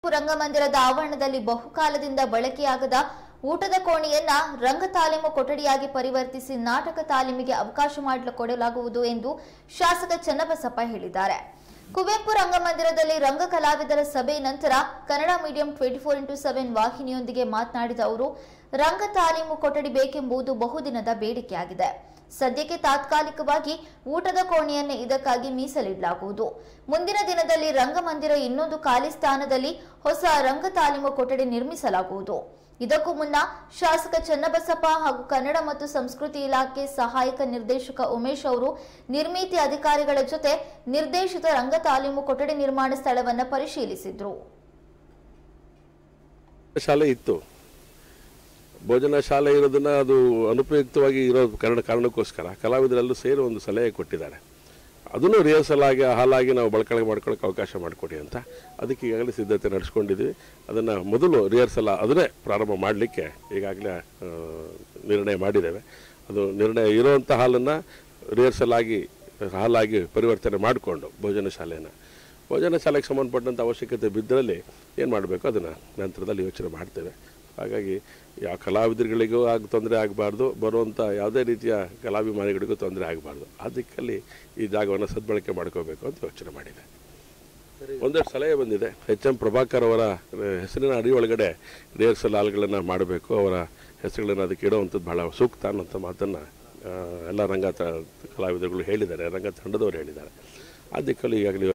ರಂಗಮಂದಿರದ ಆವರಣದಲ್ಲಿ ಬಹುಕಾಲದಿಂದ ಬಳಕೆಯಾಗದ ಊಟದ ಕೋಣೆಯನ್ನ ರಂಗ ತಾಲೀಮು ಕೊಠಡಿಯಾಗಿ ಪರಿವರ್ತಿಸಿ ನಾಟಕ ತಾಲೀಮಿಗೆ ಅವಕಾಶ ಮಾಡಲು ಕೊಡಲಾಗುವುದು ಎಂದು ಶಾಸಕ ಚನ್ನಬಸಪ್ಪ ಹೇಳಿದ್ದಾರೆ ಕುವೆಂಪು ರಂಗಮಂದಿರದಲ್ಲಿ ರಂಗ ಕಲಾವಿದರ ಸಭೆ ನಂತರ Kannada medium twenty four into seven ವಾಹಿನಿಯೊಂದಿಗೆ ಮಾತನಾಡಿದ ಅವರು ರಂಗ ತಾಲೀಮು ಕೊಠಡಿ ಬೇಕೆಂಬುದು ಬಹುದಿನದ ಬೇಡಿಕೆಯಾಗಿದೆ ಸದ್ಯಕ್ಕೆ ತಾತ್ಕಾಲಿಕವಾಗಿ ಊಟದ ಕೋಣೆಯನ್ನೇ ಇದಕ್ಕಾಗಿ ಮೀಸಲಿಡಲಾಗುವುದು ಮುಂದಿನ ದಿನದಲ್ಲಿ ರಂಗಮಂದಿರ ಇನ್ನೊಂದು ಖಾಲಿ ಸ್ಥಾನದಲ್ಲಿ ಹೊಸ ರಂಗ ತಾಲೀಮು ಕೊಠಡಿ ನಿರ್ಮಿಸಲಾಗುವುದು ಇದಕ್ಕೂ ಮುನ್ನ ಶಾಸಕ ಚನ್ನಬಸಪ್ಪ ಹಾಗೂ ಕನ್ನಡ ಮತ್ತು ಸಂಸ್ಕೃತಿ ಇಲಾಖೆ ಸಹಾಯಕ ನಿರ್ದೇಶಕ ಉಮೇಶ್ ಅವರು ನಿರ್ಮಿತಿ ಅಧಿಕಾರಿಗಳ ಜೊತೆ ನಿರ್ದೇಶಿತ ರಂಗ ತಾಲೀಮು ಕೊಠಡಿ ನಿರ್ಮಾಣ ಸ್ಥಳವನ್ನು ಪರಿಶೀಲಿಸಿದ್ರು ಶಾಲೆ ಇತ್ತು ಭೋಜನ ಶಾಲೆ ಇರೋದನ್ನ ಅದು ಅನುಪಯುಕ್ತವಾಗಿ ಇರೋ ಕಾರಣ ಕಾರಣಕ್ಕೋಸ್ಕರ ಕಲಾವಿದರೆಲ್ಲರೂ ಸೇರಿ ಒಂದು ಸಲಹೆ ಕೊಟ್ಟಿದ್ದಾರೆ ಅದನ್ನು ರಿಹರ್ಸಲ್ ಆಗಿ ಹಾಲಾಗಿ ನಾವು ಬಳಕೆ ಮಾಡ್ಕೊಳ್ಳೋಕೆ ಅವಕಾಶ ಮಾಡಿಕೊಡಿ ಅಂತ ಅದಕ್ಕೆ ಈಗಾಗಲೇ ಸಿದ್ಧತೆ ನಡೆಸ್ಕೊಂಡಿದ್ವಿ ಅದನ್ನು ಮೊದಲು ರಿಹರ್ಸಲ್ ಅದನ್ನೇ ಪ್ರಾರಂಭ ಮಾಡಲಿಕ್ಕೆ ಈಗಾಗಲೇ ಆ, ನಿರ್ಣಯ ಮಾಡಿದ್ದೇವೆ ಅದು ನಿರ್ಣಯ ಇರೋವಂಥ ಹಾಲನ್ನು ರಿಹರ್ಸಲ್ ಆಗಿ ಹಾಲಾಗಿ ಪರಿವರ್ತನೆ ಮಾಡಿಕೊಂಡು ಭೋಜನ ಶಾಲೆನ ಭೋಜನ ಶಾಲೆಗೆ ಸಂಬಂಧಪಟ್ಟಂಥ ಅವಶ್ಯಕತೆ ಬಿದ್ದರಲ್ಲಿ ಏನು ಮಾಡಬೇಕು ಅದನ್ನು ನಂತರದಲ್ಲಿ ಯೋಚನೆ ಮಾಡ್ತೇವೆ ಹಾಗಾಗಿ ಯಾವ ಕಲಾವಿದರುಗಳಿಗೂ ಆಗ ತೊಂದರೆ ಆಗಬಾರ್ದು ಬರುವಂಥ ಯಾವುದೇ ರೀತಿಯ ಕಲಾಭಿಮಾನಿಗಳಿಗೂ ತೊಂದರೆ ಆಗಬಾರ್ದು ಆ ದಿಕ್ಕಲ್ಲಿ ಈ ಜಾಗವನ್ನು ಸದ್ಬಳಕೆ ಮಾಡ್ಕೋಬೇಕು ಅಂತ ಯೋಚನೆ ಮಾಡಿದೆ ಒಂದೆರಡು ಸಲಹೆ ಬಂದಿದೆ ಎಚ್ ಎಂ ಪ್ರಭಾಕರ್ ಅವರ ಆ, ಹೆಸರಿನ ಅಡಿ ಒಳಗಡೆ ರಿಹರ್ಸಲ್ ಹಾಲ್ಗಳನ್ನು ಮಾಡಬೇಕು ಅವರ ಹೆಸರುಗಳನ್ನು ಅದಕ್ಕೆ ಇಡುವಂಥದ್ದು ಬಹಳ ಸೂಕ್ತ ಅನ್ನೋಂಥ ಮಾತನ್ನು ಎಲ್ಲ ರಂಗ ತ- ಕಲಾವಿದರುಗಳು ಹೇಳಿದ್ದಾರೆ ರಂಗ ತಂಡದವರು ಹೇಳಿದ್ದಾರೆ ಆ ದಿಕ್ಕಲ್ಲಿ ಈಗಾಗಲೇ